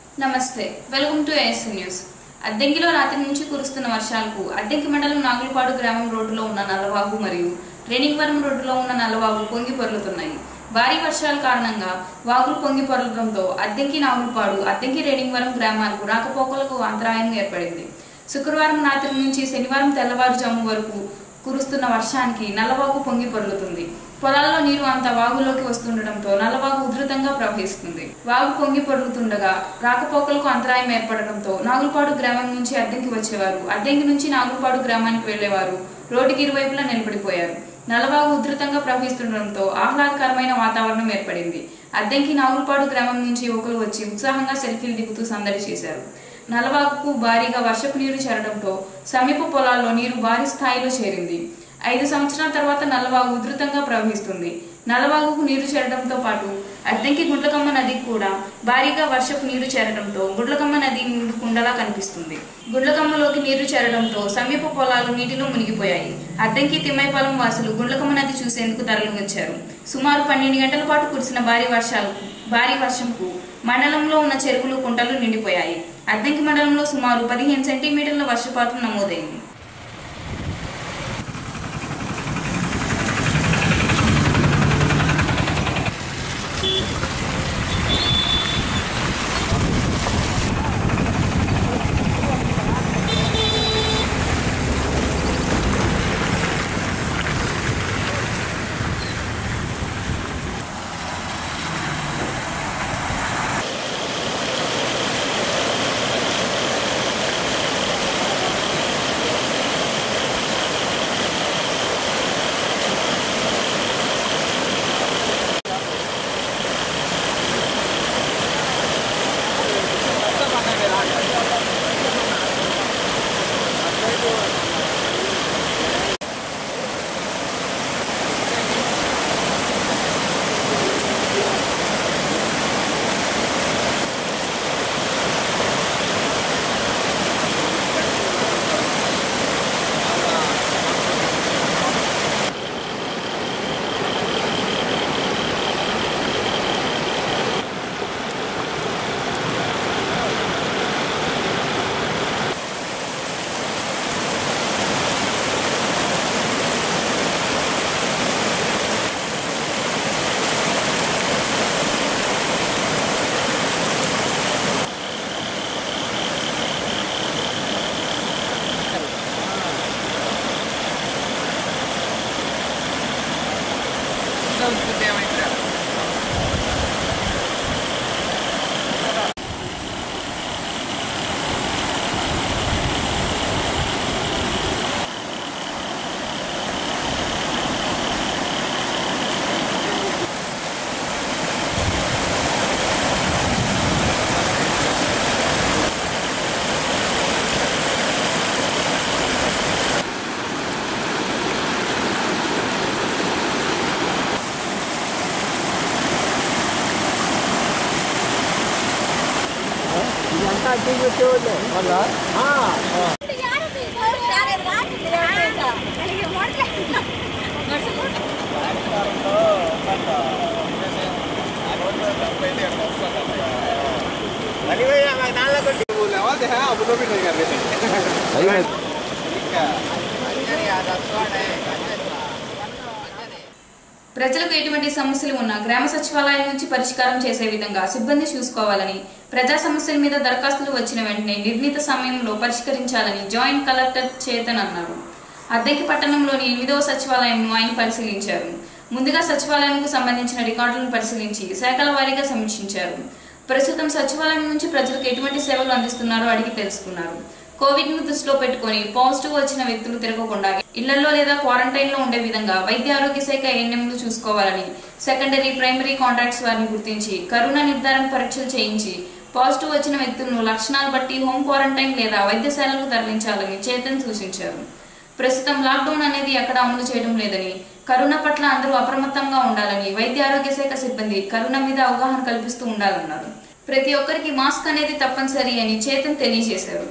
నమస్తే welcome to ASC news అద్దెంకిలో రాత్రి నుంచి కురుస్తున్న వర్షాలకు అద్దెంకి మండలం నాగులపాడు గ్రామం రోడ్డులో ఉన్న నల్లవాగు మరియు రేణింగవరం రోడ్డులో ఉన్న నల్లవాగు పొంగి పొర్లుతున్నాయి భారీ వర్షాల కారణంగా వాగులు పొంగి పొరలడంతో అద్దెంకి నాగులపాడు అద్దెంకి రేణింగవరం గ్రామాలకు రాకపోకలకు అంతరాయం ఏర్పడింది శుక్రవారం రాత్రి నుంచి శనివారం తెల్లవారుజాము వరకు కురుస్తున్న వర్షానికి నల్లవాగు పొంగి పొర్లుతుంది పొలాల్లో నీరు అంత వాగులోకి వస్తుండటంతో నల్లవాగు ఉధృతంగా ప్రవహిస్తుంది వాగు పొంగి పొర్లుతుండగా రాకపోకలకు అంతరాయం ఏర్పడడంతో నాగులపాడు గ్రామం నుంచి అద్దెంకి వచ్చేవారు అద్దెంకి నుంచి నాగులపాడు గ్రామానికి వెళ్లేవారు రోడ్డుకి ఇరువైపులా నిలబడిపోయారు నల్లవాగు ఉధృతంగా ప్రవహిస్తుండటంతో ఆహ్లాదకరమైన వాతావరణం ఏర్పడింది అద్దెంకి నాగులపాడు గ్రామం నుంచి యువకులు వచ్చి ఉత్సాహంగా సెల్ఫీలు దిగుతూ సందడి చేశారు నల్లవాగుకు భారీగా వర్షపు నీరు చేరడంతో సమీప పొలాల్లో నీరు భారీ స్థాయిలో చేరింది ఐదు సంవత్సరాల తర్వాత నల్లవాగు ఉధృతంగా ప్రవహిస్తుంది నల్లవాగుకు నీరు చేరడంతో పాటు అద్దెంకి గుడ్లకమ్మ నదికి కూడా భారీగా వర్షపు నీరు చేరడంతో గుడ్లకమ్మ నది నిండు కుండలా కనిపిస్తుంది గుడ్లకమ్మలోకి నీరు చేరడంతో సమీప పొలాలు నీటిలో మునిగిపోయాయి అద్దెంకి తిమ్మైపాలెం వాసులు గుండ్లకమ్మ నది చూసేందుకు తరలి వచ్చారు సుమారు పన్నెండు గంటల పాటు కురిసిన భారీ వర్షాలు భారీ వర్షంకు మండలంలో ఉన్న చెరువులు కుంటలు నిండిపోయాయి అద్దెంకి మండలంలో సుమారు పదిహేను సెంటీమీటర్ల వర్షపాతం నమోదైంది ఇదంతా అడ్డు పెట్టేవాళ్ళే వాళ్ళ ప్రజలకు ఎటువంటి సమస్యలు ఉన్నా గ్రామ సచివాలయం నుంచి పరిష్కారం చేసే విధంగా సిబ్బంది చూసుకోవాలని ప్రజా సమస్యల మీద దరఖాస్తులు వచ్చిన వెంటనే నిర్ణీత సమయంలో పరిష్కరించాలని జాయింట్ కలెక్టర్ చేతన్ అన్నారు అద్దెకి పట్టణంలోని ఎనిమిదవ సచివాలయంను ఆయన పరిశీలించారు ముందుగా సచివాలయంకు సంబంధించిన రికార్డులను పరిశీలించి శాఖల వారీగా సమీక్షించారు ప్రస్తుతం సచివాలయం నుంచి ప్రజలకు ఎటువంటి సేవలు అందిస్తున్నారో అడిగి తెలుసుకున్నారు కోవిడ్ ను దృష్టిలో పెట్టుకొని పాజిటివ్ వచ్చిన వ్యక్తులు తిరగకుండా ఇళ్లలో లేదా క్వారంటైన్ లో ఉండే విధంగా వైద్య ఆరోగ్య శాఖ ఏఎన్ఎంలు చూసుకోవాలని సెకండరీ ప్రైమరీ కాంట్రాక్ట్స్ వారిని గుర్తించి కరోనా నిర్ధారణ పరీక్షలు చేయించి పాజిటివ్ వచ్చిన వ్యక్తులను లక్షణాలు బట్టి హోమ్ క్వారంటైన్ లేదా వైద్యశాలకు తరలించాలని చేతన్ సూచించారు ప్రస్తుతం లాక్డౌన్ అనేది ఎక్కడ అమలు చేయడం లేదని కరోనా పట్ల అందరూ అప్రమత్తంగా ఉండాలని వైద్య ఆరోగ్య శాఖ సిబ్బంది కరోనా మీద అవగాహన కల్పిస్తూ ఉండాలన్నారు ప్రతి ఒక్కరికి మాస్క్ అనేది తప్పనిసరి అని చేతన్ తెలియజేశారు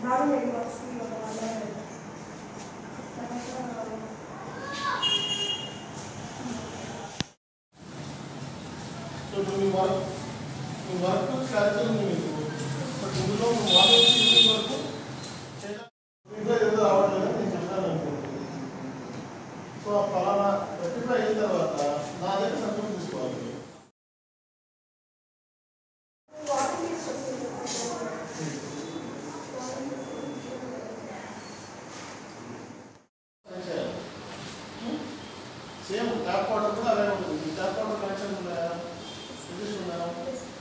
సో ఇప్పుడు మీ వర్క్ మీ వర్క్ క్యాన్సిల్ ఉంది మీకు బట్ ఇందులో మీ మార్నింగ్ నుంచి ఈవినింగ్ వరకు చేయడానికి మీతో ఏదో రావట్లేదు నేను చెప్తాను అనుకుంటున్నాను సో ఆ ఫలానా రెక్టిఫై అయిన తర్వాత నా దగ్గర సంతకం తీసుకోవాలి సేమ్ ట్యాప్ వాటర్ కూడా అలాగే ఉంటుంది ట్యాప్ వాటర్ కనెక్షన్ ఉన్నాయా రిజిస్టర్ ఉన్నాయా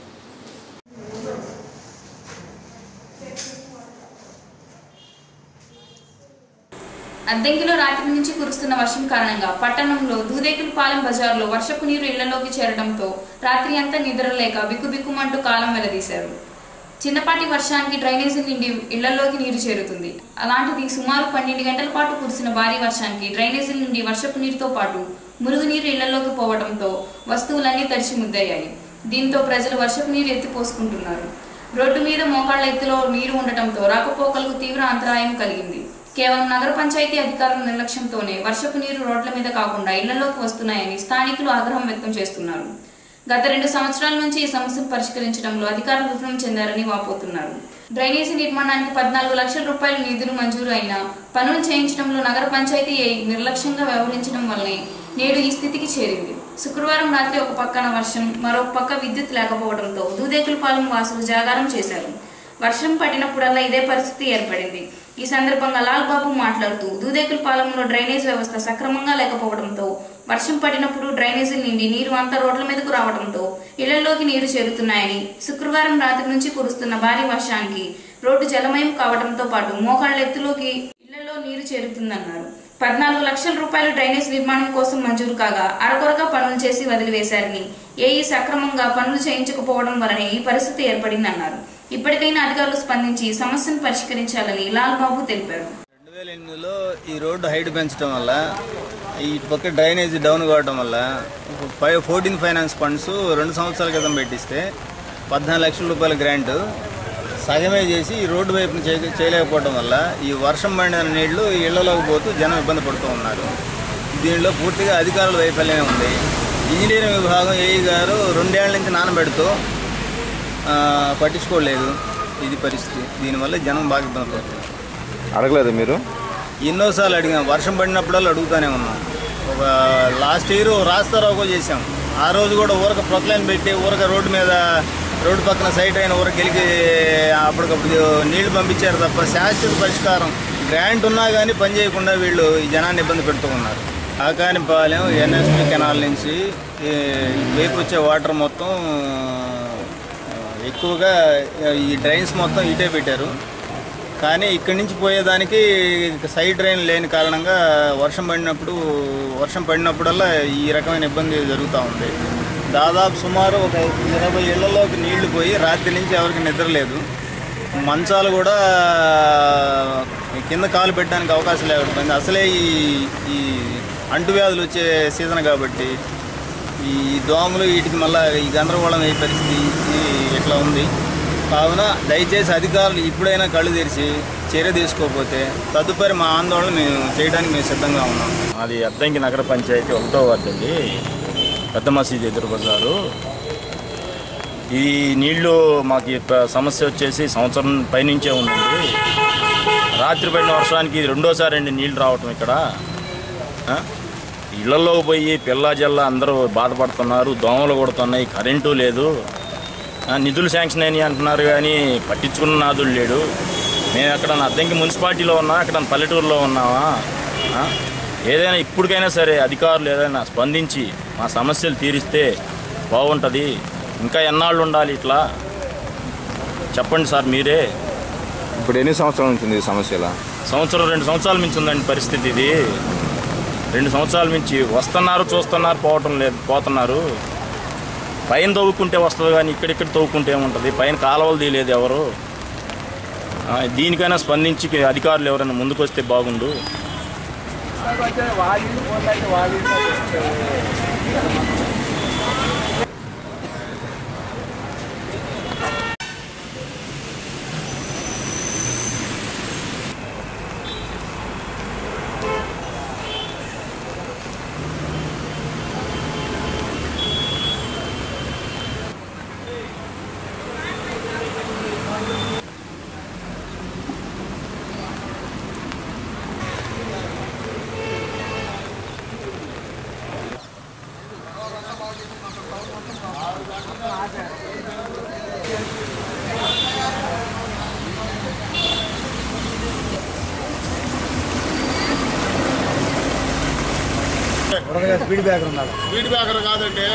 అద్దెంకిలో రాత్రి నుంచి కురుస్తున్న వర్షం కారణంగా పట్టణంలో దూదేకులపాలెం బజార్లో వర్షపు నీరు ఇళ్లలోకి చేరడంతో రాత్రి అంతా నిద్రలేక బిక్కుబిక్కుమంటూ కాలం వెలదీశారు చిన్నపాటి వర్షానికి డ్రైనేజీ నిండి ఇళ్లలోకి నీరు చేరుతుంది అలాంటిది సుమారు పన్నెండు గంటల పాటు కురిసిన భారీ వర్షానికి డ్రైనేజీల నుండి వర్షపు నీరుతో పాటు మురుగునీరు ఇళ్లలోకి పోవడంతో వస్తువులన్నీ తడిచి ముద్దయ్యాయి దీంతో ప్రజలు వర్షపు నీరు ఎత్తిపోసుకుంటున్నారు రోడ్డు మీద మోకాళ్ల ఎత్తులో నీరు ఉండటంతో రాకపోకలకు తీవ్ర అంతరాయం కలిగింది కేవలం నగర పంచాయతీ అధికారుల నిర్లక్ష్యంతోనే వర్షపు నీరు రోడ్ల మీద కాకుండా ఇళ్లలోకి వస్తున్నాయని స్థానికులు ఆగ్రహం వ్యక్తం చేస్తున్నారు గత రెండు సంవత్సరాల నుంచి ఈ సమస్యను పరిష్కరించడంలో అధికారులు విఫలం చెందారని వాపోతున్నారు డ్రైనేజీ నిర్మాణానికి పద్నాలుగు లక్షల రూపాయల నిధులు మంజూరు అయినా పనులు చేయించడంలో నగర పంచాయతీ నిర్లక్ష్యంగా వ్యవహరించడం వల్లనే నేడు ఈ స్థితికి చేరింది శుక్రవారం రాత్రి ఒక పక్కన వర్షం మరొక పక్క విద్యుత్ లేకపోవడంతో దూదేకులపాలెం వాసులు జాగారం చేశారు వర్షం పడినప్పుడల్లా ఇదే పరిస్థితి ఏర్పడింది ఈ సందర్భంగా లాల్ బాబు మాట్లాడుతూ దూదేకులపాలెంలో డ్రైనేజ్ వ్యవస్థ సక్రమంగా లేకపోవడంతో వర్షం పడినప్పుడు డ్రైనేజీల నుండి నీరు అంతా రోడ్ల మీదకు రావడంతో ఇళ్లలోకి నీరు చేరుతున్నాయని శుక్రవారం రాత్రి నుంచి కురుస్తున్న భారీ వర్షానికి రోడ్డు జలమయం కావడంతో పాటు మోకాళ్ల ఎత్తులోకి ఇళ్లలో నీరు చేరుతుందన్నారు పద్నాలుగు లక్షల రూపాయలు డ్రైనేజ్ నిర్మాణం కోసం మంజూరు కాగా అరకొరగా పనులు చేసి వదిలివేశారని ఏఈ సక్రమంగా పనులు చేయించకపోవడం వలనే ఈ పరిస్థితి ఏర్పడిందన్నారు ఇప్పటికైనా అధికారులు స్పందించి సమస్యను పరిష్కరించాలని లాల్ బాబు తెలిపారు రెండు వేల ఎనిమిదిలో ఈ రోడ్డు హైట్ పెంచడం వల్ల ఈ పక్క డ్రైనేజీ డౌన్ కావడం వల్ల ఫైవ్ ఫోర్టీన్ ఫైనాన్స్ ఫండ్స్ రెండు సంవత్సరాల క్రితం పెట్టిస్తే పద్నాలుగు లక్షల రూపాయల గ్రాంట్ సగమే చేసి ఈ రోడ్డు వైపున చేయ చేయలేకపోవడం వల్ల ఈ వర్షం పడిన నీళ్లు ఇళ్లలోకి పోతూ జనం ఇబ్బంది పడుతూ ఉన్నారు దీనిలో పూర్తిగా అధికారుల వైఫల్యమే ఉంది ఇంజనీరింగ్ విభాగం ఏఈ గారు రెండేళ్ల నుంచి నానబెడుతూ ఆ, పట్టించుకోలేదు ఇది పరిస్థితి దీనివల్ల జనం బాగా ఇబ్బంది పడుతుంది అడగలేదు మీరు ఎన్నోసార్లు అడిగాం వర్షం పడినప్పుడల్లా అడుగుతానే ఉన్నాం ఒక లాస్ట్ ఇయర్ రాస్తారావు చేసాం ఆ రోజు కూడా ఊరక ప్రొక్లైన్ పెట్టి ఊరక రోడ్డు మీద రోడ్డు పక్కన సైట్ అయిన ఊరక గెలికి అప్పటికప్పుడు నీళ్లు పంపించారు తప్ప శాశ్వత పరిష్కారం గ్రాంట్ ఉన్నా కానీ పని చేయకుండా వీళ్ళు ఈ జనాన్ని ఇబ్బంది పెడుతూ ఉన్నారు ఆకాని పాలెం ఎన్ఎస్పి కెనాల్ నుంచి ఈ వైపు వచ్చే వాటర్ మొత్తం ఎక్కువగా ఈ డ్రైన్స్ మొత్తం ఇటే పెట్టారు కానీ ఇక్కడి నుంచి పోయేదానికి సైడ్ డ్రైన్ లేని కారణంగా వర్షం పడినప్పుడు వర్షం పడినప్పుడల్లా ఈ రకమైన ఇబ్బంది జరుగుతూ ఉంది దాదాపు సుమారు ఒక ఇరవై ఇళ్లలోకి నీళ్లు పోయి రాత్రి నుంచి ఎవరికి నిద్ర లేదు మంచాలు కూడా కింద కాలు పెట్టడానికి అవకాశం లేకపోయింది అసలే ఈ ఈ అంటువ్యాధులు వచ్చే సీజన్ కాబట్టి ఈ దోమలు వీటికి మళ్ళీ ఈ గందరగోళం అయ్యే పరిస్థితి ఈ ఇట్లా ఉంది కావున దయచేసి అధికారులు ఇప్పుడైనా కళ్ళు తెరిచి చర్య తీసుకోకపోతే తదుపరి మా ఆందోళన మేము చేయడానికి మేము సిద్ధంగా ఉన్నాం అది అద్దంకి నగర పంచాయతీ ఒకటో వార్డు అండి పెద్ద మసీదు ఎదురు బజారు ఈ నీళ్లు మాకు ఈ ప- సమస్య వచ్చేసి సంవత్సరం పైనుంచే ఉందండి రాత్రి పడిన వర్షానికి ఇది రెండోసారి అండి నీళ్లు రావటం ఇక్కడ ఆ? ఇళ్లలో పోయి పిల్ల జల్ల అందరూ బాధపడుతున్నారు దోమలు కొడుతున్నాయి కరెంటు లేదు ఆ, నిధులు శాంక్షన్ అయినాయి అంటున్నారు కానీ పట్టించుకున్న నాదులు లేడు మేము అక్కడ అద్దంకి మున్సిపాలిటీలో ఉన్నా అక్కడ పల్లెటూరులో ఉన్నామా ఆ? ఏదైనా ఇప్పటికైనా సరే అధికారులు ఏదైనా స్పందించి మా సమస్యలు తీరిస్తే బాగుంటుంది ఇంకా ఎన్నాళ్ళు ఉండాలి ఇట్లా చెప్పండి సార్ మీరే ఇప్పుడు ఎన్ని సంవత్సరాల నుంచి ఉంది ఈ సమస్యల సంవత్సరం రెండు సంవత్సరాల మించి ఉందండి పరిస్థితి ఇది రెండు సంవత్సరాల మించి వస్తున్నారు చూస్తున్నారు పోవటం లేదు పోతున్నారు పైన తవ్వుకుంటే వస్తుంది కానీ ఇక్కడిక్కడ తవ్వుకుంటే ఏముంటుంది పైన కాలువలు తీయలేదు ఎవరు ఆ, దీనికైనా స్పందించి అధికారులు ఎవరైనా ముందుకు వస్తే బాగుండు స్పీడ్ బ్రేకర్ ఉండాలి స్పీడ్ బ్రేకర్ కాదండి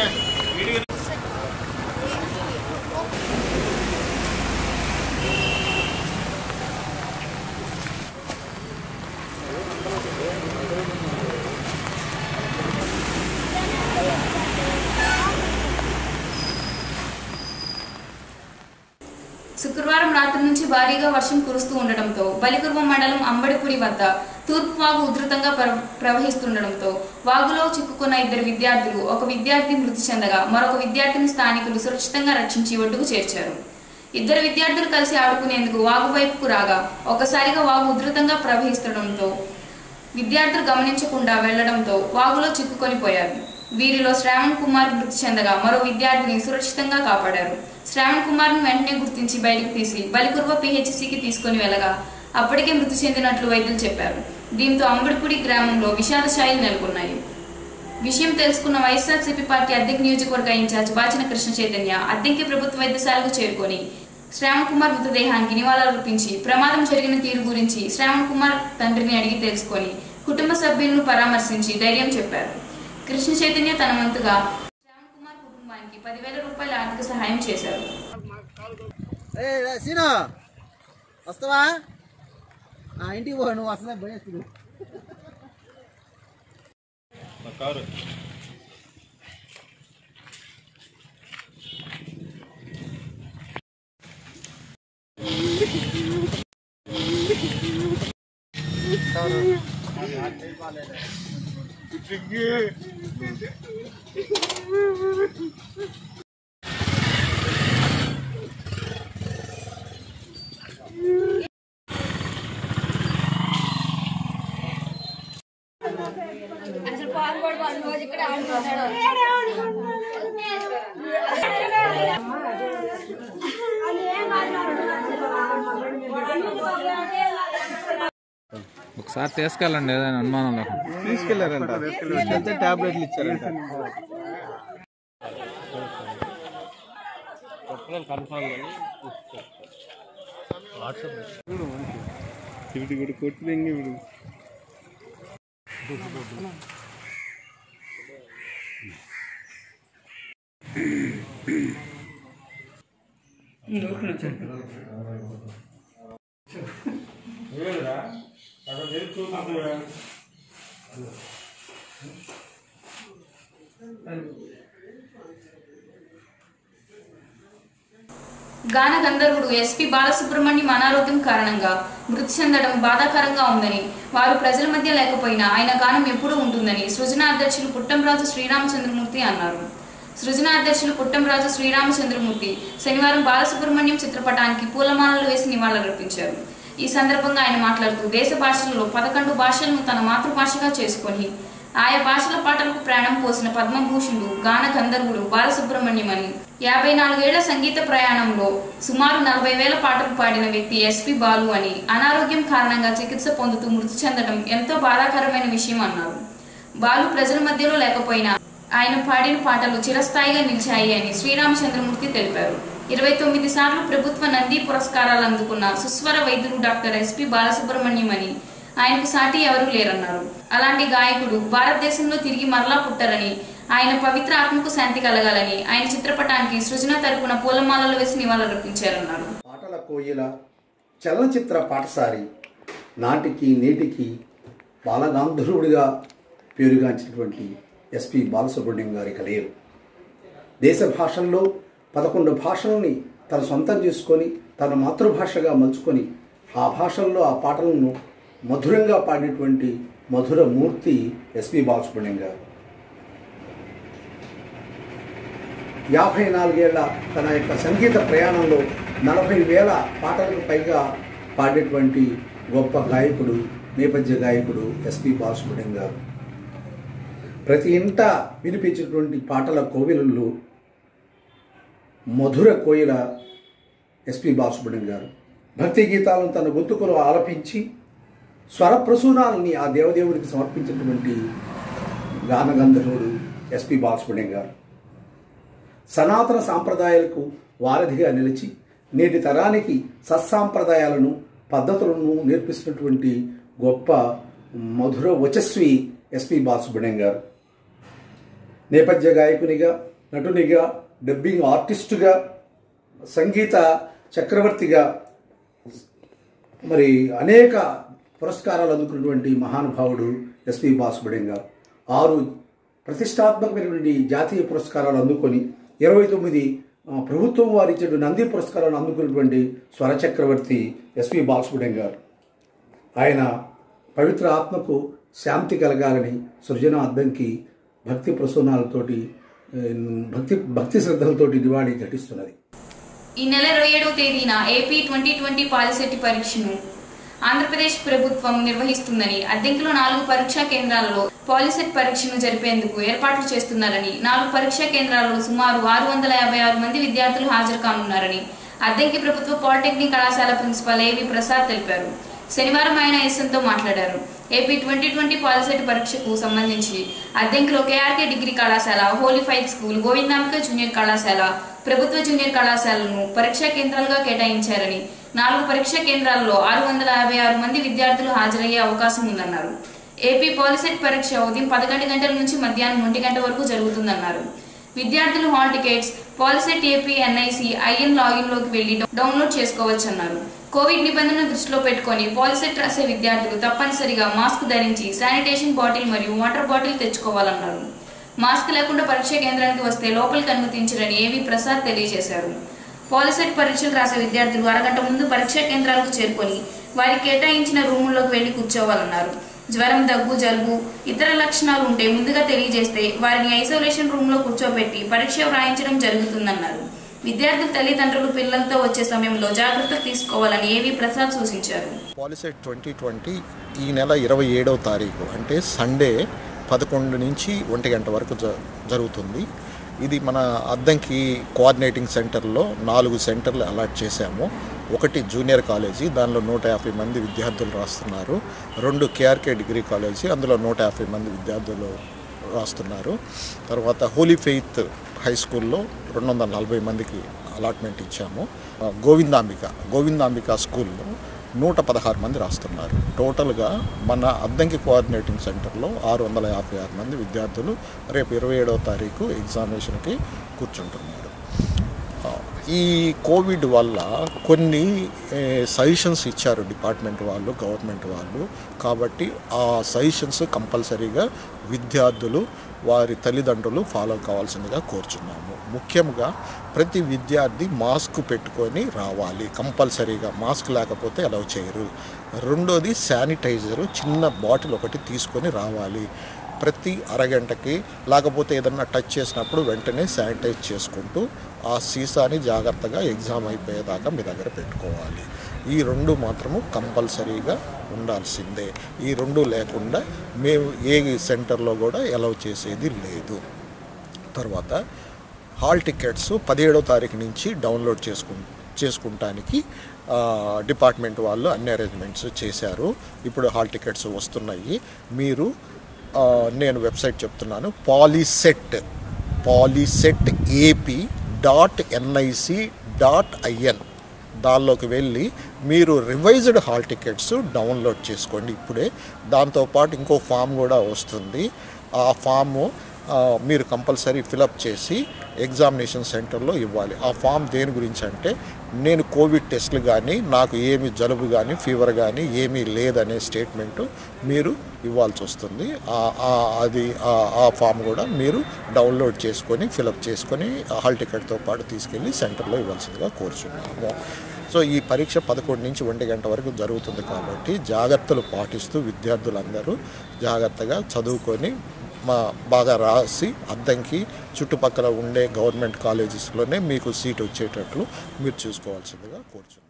శుక్రవారం రాత్రి నుంచి భారీగా వర్షం కురుస్తూ ఉండడంతో బలికుర్వ మండలం అంబడిపుడి వద్ద తూర్పు వాగు ఉధృతంగా ప్ర- ప్రవహిస్తుండడంతో వాగులో చిక్కుకున్న ఇద్దరు విద్యార్థులు ఒక విద్యార్థి మృతి చెందగా మరొక విద్యార్థిని స్థానికులు సురక్షితంగా రక్షించి ఒడ్డుకు చేర్చారు ఇద్దరు విద్యార్థులు కలిసి ఆడుకునేందుకు వాగు వైపుకు రాగా ఒక్కసారిగా వాగు ఉధృతంగా ప్రవహిస్తుండడంతో విద్యార్థులు గమనించకుండా వెళ్లడంతో వాగులో చిక్కుకొని పోయారు వీరిలో శ్రావణ్ కుమార్ మృతి చెందగా మరో విద్యార్థిని సురక్షితంగా కాపాడారు శ్రావణ్ కుమార్ ను వెంటనే గుర్తించి బయటకు తీసి బలికుర్వ పిహెచ్సికి తీసుకొని వెళ్ళగా అప్పటికే మృతి చెందినట్లు వైద్యులు చెప్పారు దీంతో అంబడిపుడి గ్రామంలో విషాద ఛాయలు నెలకొన్నాయి విషయం తెలుసుకున్న వైఎస్ఆర్సీపీ పార్టీ అద్దెకి నియోజకవర్గ ఇన్ఛార్జ్ బాచిన కృష్ణ చైతన్య అద్దెకి ప్రభుత్వ వైద్యశాలకు చేరుకొని శ్రావణ్ కుమార్ మృతదేహానికి నివాళులర్పించి ప్రమాదం జరిగిన తీరు గురించి శ్రావణ్ కుమార్ తండ్రిని అడిగి తెలుసుకొని కుటుంబ సభ్యులను పరామర్శించి ధైర్యం చెప్పారు కృష్ణ చైతన్య తన వంతుగా శ్రావణ్ కుమార్ కుటుంబానికి పదివేల రూపాయల ఆర్థిక సహాయం చేశారు సీనా వస్తావా ఆ ఇంటికి పో నువ్వు అసలే భయస్తుంది ఒకసారి తీసుకెళ్ళండి ఏదైనా అనుమానం లేకుండా తీసుకెళ్లారంట తీసుకెళ్తే టాబ్లెట్లు ఇచ్చారంట ఇప్పుడు ఇప్పుడు కొట్టింది ఇప్పుడు గాన గంధర్వుడు ఎస్పీ బాలసుబ్రహ్మణ్యం అనారోగ్యం కారణంగా మృతి చెందడం బాధాకరంగా ఉందని వారు ప్రజల మధ్య లేకపోయినా ఆయన గానం ఎప్పుడూ ఉంటుందని సృజన అధ్యక్షులు పుట్టంరాజు శ్రీరామచంద్రమూర్తి అన్నారు సృజన అధ్యక్షులు పుట్టంరాజు శ్రీరామచంద్రమూర్తి శనివారం బాలసుబ్రహ్మణ్యం చిత్రపటానికి పూలమాలలు వేసి నివాళులర్పించారు ఈ సందర్భంగా ఆయన మాట్లాడుతూ దేశ భాషలలో పదకొండు భాషలను తన మాతృభాషగా చేసుకొని ఆయా భాషల పాటలకు ప్రాణం పోసిన పద్మభూషణుడు గాన గంధర్వుడు బాలసుబ్రహ్మణ్యం అని యాభై నాలుగేళ్ల సంగీత ప్రయాణంలో సుమారు నలభై వేల పాటలు పాడిన వ్యక్తి ఎస్పి బాలు అని అనారోగ్యం కారణంగా చికిత్స పొందుతూ మృతి చెందడం ఎంతో బాధాకరమైన విషయం అన్నారు బాలు ప్రజల మధ్యలో లేకపోయినా ఆయన పాడిన పాటలు చిరస్థాయిగా నిలిచాయి అని శ్రీరామచంద్రమూర్తి తెలిపారు ఇరవై తొమ్మిది సార్లు ప్రభుత్వ నంది పురస్కారాలు అందుకున్న సుస్వర వైద్యుడు డాక్టర్ ఎస్పి బాలసుబ్రహ్మణ్యం అని ఆయనకు సాటి ఎవరూ లేరన్నారు అలాంటి గాయకుడు భారతదేశంలో తిరిగి మరలా పుట్టారని ఆయన పవిత్ర ఆత్మకు శాంతి కలగాలని ఆయన చిత్రపటానికి సృజన తరపున పూలమాలలు వేసి నివాళులర్పించారన్నారు పాటల కోయిల చలనచిత్ర పాటసారి నాటికి నేటికి బాలగాంధర్వుడిగా పేరుగాంచినటువంటి ఎస్పి బాలసుబ్రహ్మణ్యం గారి కలయిరు దేశ భాషల్లో పదకొండు భాషలని తన సొంతం చేసుకొని తన మాతృభాషగా మలుచుకొని ఆ భాషల్లో ఆ పాటలను మధురంగా పాడినటువంటి మధుర మూర్తి ఎస్పి బాలసుబ్రహ్మణ్యం గారు యాభై నాలుగేళ్ల తన యొక్క సంగీత ప్రయాణంలో నలభై వేల పాటలకు పైగా పాడేటువంటి గొప్ప గాయకుడు నేపథ్య గాయకుడు ఎస్పి బాలసుబ్రహ్మణ్యం గారు ప్రతి ఇంట వినిపించినటువంటి పాటల కోవిలల్లో మధుర కోయిల ఎస్పి బాలసుబ్రహ్మణ్యం గారు భక్తి గీతాలను తన గొంతుకులో ఆలపించి స్వర ప్రసూనాలని ఆ దేవదేవుడికి సమర్పించినటువంటి గానగంధర్వుడు ఎస్పి బాలసుబ్రహ్మణ్యం గారు సనాతన సాంప్రదాయాలకు వారధిగా నిలిచి నేటి తరానికి సత్సాంప్రదాయాలను పద్ధతులను నేర్పిస్తున్నటువంటి గొప్ప మధుర వచస్వి ఎస్పి బాలసుబ్రహ్మణ్యం గారు నేపథ్య గాయకునిగా నటునిగా డబ్బింగ్ ఆర్టిస్టుగా సంగీత చక్రవర్తిగా మరి అనేక పురస్కారాలు అందుకున్నటువంటి మహానుభావుడు ఎస్పి బాసుబడెం గారు ఆరు ప్రతిష్టాత్మకమైనటువంటి జాతీయ పురస్కారాలు అందుకొని ఇరవై తొమ్మిది ఆ, ప్రభుత్వం వారు ఇచ్చిన నంది పురస్కారాలు అందుకున్నటువంటి స్వర చక్రవర్తి ఎస్పి బాలసుబ్రహ్మణ్యం గారు ఆయన పవిత్ర ఆత్మకు శాంతి కలగాలని సృజన అద్దంకి భక్తి ప్రసూనాలతోటి ఏ, భక్తి భక్తి శ్రద్ధలతోటి నివాళి ఘటిస్తున్నది ఈ నెల ఇరవై ఏడవ తేదీన ఏపీ ట్వంటీ ట్వంటీ పాలిసెట్ పరీక్షను ఆంధ్రప్రదేశ్ ప్రభుత్వం నిర్వహిస్తుందని అద్దెంకిలో నాలుగు పరీక్షా కేంద్రాలలో పాలిసెట్ పరీక్షను జరిపేందుకు ఏర్పాట్లు చేస్తున్నారని నాలుగు పరీక్షా కేంద్రాలలో సుమారు ఆరు వందల యాభై ఆరు మంది విద్యార్థులు హాజరు కానున్నారని అద్దెంకి ప్రభుత్వ పాలిటెక్నిక్ కళాశాల ప్రిన్సిపాల్ ఏవి ప్రసాద్ తెలిపారు శనివారం ఆయన ఎస్ఎంతో మాట్లాడారు ఏపీ ట్వంటీ ట్వంటీ పాలిసెట్ పరీక్షకు సంబంధించి అద్దెంకిలో కేఆర్కే డిగ్రీ కళాశాల Holy Fight School Govindambika junior కళాశాల ప్రభుత్వ జూనియర్ కళాశాలను పరీక్షా కేంద్రాలుగా కేటాయించారని నాలుగు పరీక్షా కేంద్రాల్లో ఆరు వందల యాభై ఆరు మంది విద్యార్థులు హాజరయ్యే అవకాశం ఉందన్నారు ఏపీ పాలిసెట్ పరీక్ష ఉదయం పదకొండు గంటల నుంచి మధ్యాహ్నం ఒంటి గంట వరకు జరుగుతుందన్నారు విద్యార్థులు hall tickets POLYCET AP NIC IN login లోకి వెళ్లి డౌన్లోడ్ చేసుకోవచ్చన్నారు కోవిడ్ నిబంధనలు దృష్టిలో పెట్టుకొని పాలిసెట్ రాసే విద్యార్థులు తప్పనిసరిగా మాస్క్ ధరించి శానిటేషన్ బాటిల్ మరియు వాటర్ బాటిల్ తెచ్చుకోవాలన్నారు మాస్క్ లేకుండా పరీక్ష కేంద్రానికి వస్తే లోపలికి అనుమతించరని ఏవి ప్రసాద్ తెలియజేశారు పాలిసెట్ పరీక్షలు రాసే విద్యార్థులు అరగంట ముందు పరీక్షా కేంద్రాలకు చేరుకొని వారికి కేటాయించిన రూముల్లోకి వెళ్లి కూర్చోవాలన్నారు జ్వరం దగ్గు జలుబు ఇతర లక్షణాలు ఉంటే ముందుగా తెలియజేస్తే వారిని ఐసోలేషన్ రూమ్ లో కూర్చోబెట్టి పరీక్ష వ్రాయించడం జరుగుతుందన్నారు విద్యార్థుల తల్లిదండ్రులు పిల్లలతో వచ్చే సమయంలో జాగ్రత్తలు తీసుకోవాలని ఏవి ప్రసాద్ సూచించారు పాలిసెట్ ట్వంటీ ట్వంటీ ఈ నెల ఇరవై ఏడవ తారీఖు అంటే సండే పదకొండు నుంచి ఒంటి గంట వరకు జ జరుగుతుంది ఇది మన అద్దంకి కోఆర్డినేటింగ్ సెంటర్లో నాలుగు సెంటర్లు అలాట్ చేశాము ఒకటి జూనియర్ కాలేజీ దానిలో నూట యాభై మంది విద్యార్థులు రాస్తున్నారు రెండు కేఆర్కే డిగ్రీ కాలేజీ అందులో నూట యాభై మంది విద్యార్థులు రాస్తున్నారు తర్వాత హోలీ ఫెయిత్ హై స్కూల్లో రెండు వందల నలభై మందికి అలాట్మెంట్ ఇచ్చాము ఆ, గోవిందాంబిక గోవిందాంబిక స్కూల్లో నూట పదహారు మంది రాస్తున్నారు టోటల్గా మన అద్దంకి కోఆర్డినేటింగ్ సెంటర్లో ఆరు వందల యాభై ఆరు మంది విద్యార్థులు రేపు ఇరవై ఏడవ తారీఖు ఎగ్జామినేషన్కి కూర్చుంటున్నారు ఆ, ఈ కోవిడ్ వల్ల కొన్ని సజెషన్స్ ఇచ్చారు డిపార్ట్మెంట్ వాళ్ళు గవర్నమెంట్ వాళ్ళు కాబట్టి ఆ సజెషన్స్ కంపల్సరీగా విద్యార్థులు వారి తల్లిదండ్రులు ఫాలో కావాల్సిందిగా కోరుచున్నాము ముఖ్యంగా ప్రతి విద్యార్థి మాస్క్ పెట్టుకొని రావాలి కంపల్సరీగా మాస్క్ లేకపోతే అలౌ చేయరు రెండోది శానిటైజరు చిన్న బాటిల్ ఒకటి తీసుకొని రావాలి ప్రతి అరగంటకి లేకపోతే ఏదన్నా టచ్ చేసినప్పుడు వెంటనే శానిటైజ్ చేసుకుంటూ ఆ సీసాని జాగ్రత్తగా ఎగ్జామ్ అయిపోయేదాకా మీ దగ్గర పెట్టుకోవాలి ఈ రెండు మాత్రము కంపల్సరీగా ఉండాల్సిందే ఈ రెండు లేకుండా మేము ఏ సెంటర్లో కూడా అలౌ చేసేది లేదు తర్వాత హాల్ టికెట్స్ పదిహేడో తారీఖు నుంచి డౌన్లోడ్ చేసుకు చేసుకుంటానికి ఆ, డిపార్ట్మెంట్ వాళ్ళు అన్ని అరేంజ్మెంట్స్ చేశారు ఇప్పుడు హాల్ టికెట్స్ వస్తున్నాయి మీరు ఆ, నేను వెబ్సైట్ చెప్తున్నాను POLYCET POLYCET AP dot NIC dot IN దానిలోకి వెళ్ళి మీరు రివైజ్డ్ హాల్ టికెట్స్ డౌన్లోడ్ చేసుకోండి ఇప్పుడే దాంతోపాటు ఇంకో ఫామ్ కూడా వస్తుంది ఆ ఫాము ఆ, మీరు కంపల్సరీ ఫిలప్ చేసి ఎగ్జామినేషన్ సెంటర్లో ఇవ్వాలి ఆ ఫామ్ దేని గురించి అంటే నేను కోవిడ్ టెస్ట్లు కానీ నాకు ఏమి జలుబు కానీ ఫీవర్ కానీ ఏమీ లేదనే స్టేట్మెంటు మీరు ఇవ్వాల్సి వస్తుంది ఆ- ఆ- అది ఆ- ఆ ఫామ్ కూడా మీరు డౌన్లోడ్ చేసుకొని ఫిలప్ చేసుకొని హాల్ టికెట్తో పాటు తీసుకెళ్ళి సెంటర్లో ఇవ్వాల్సిందిగా కోరుచున్నాము సో ఈ పరీక్ష పదకొండు నుంచి ఒంటి గంట వరకు జరుగుతుంది కాబట్టి జాగ్రత్తలు పాటిస్తూ విద్యార్థులందరూ జాగ్రత్తగా చదువుకొని మా బాగా రాసి అద్దంకి చుట్టుపక్కల ఉండే గవర్నమెంట్ కాలేజెస్లోనే మీకు సీట్ వచ్చేటట్లు మీరు చూసుకోవాల్సిందిగా కోరుచున్నాను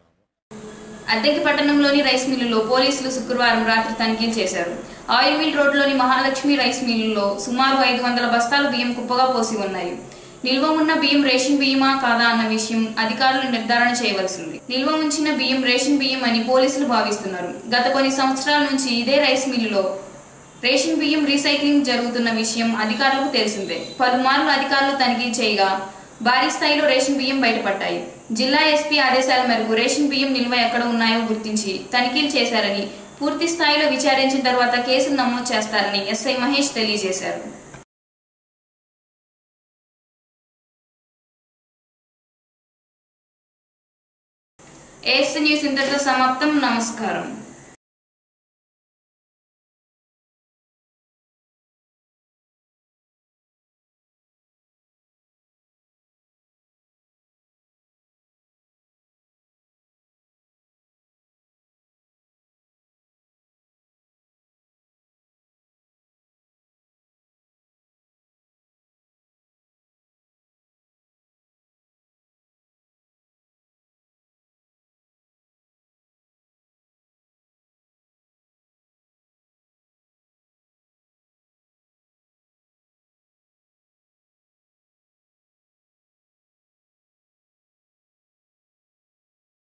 అద్దెకి పట్టణంలోని రైస్ మిల్లులో పోలీసులు శుక్రవారం రాత్రి తనిఖీలు చేశారు ఆయిల్ మిల్ రోడ్లోని మహాలక్ష్మి రైస్ మిల్లులో సుమారు ఐదు వందల బస్తాలు బియ్యం కుప్పగా పోసి ఉన్నాయి నిల్వ ఉన్న బియ్యం రేషన్ బియ్యమా కాదా అన్న విషయం అధికారులు నిర్ధారణ చేయవలసింది నిల్వ ఉంచిన బియ్యం రేషన్ బియ్యం అని పోలీసులు భావిస్తున్నారు గత కొన్ని సంవత్సరాల నుంచి ఇదే రైస్ మిల్లులో రేషన్ బియ్యం రీసైక్లింగ్ జరుగుతున్న విషయం అధికారులకు తెలిసిందే పలుమార్లు అధికారులు తనిఖీ చేయగా భారీ స్థాయిలో రేషన్ బియ్యం బయటపడ్డాయి జిల్లా ఎస్పీ ఆదేశాల మేరకు రేషన్ బియ్యం నిల్వ ఎక్కడ ఉన్నాయో గుర్తించి తనిఖీలు చేశారని పూర్తి స్థాయిలో విచారించిన తర్వాత కేసులు నమోదు చేస్తారని ఎస్ఐ మహేష్ తెలియజేశారు ఏఎస్ న్యూస్ ఇంతటితో సమాప్తం నమస్కారం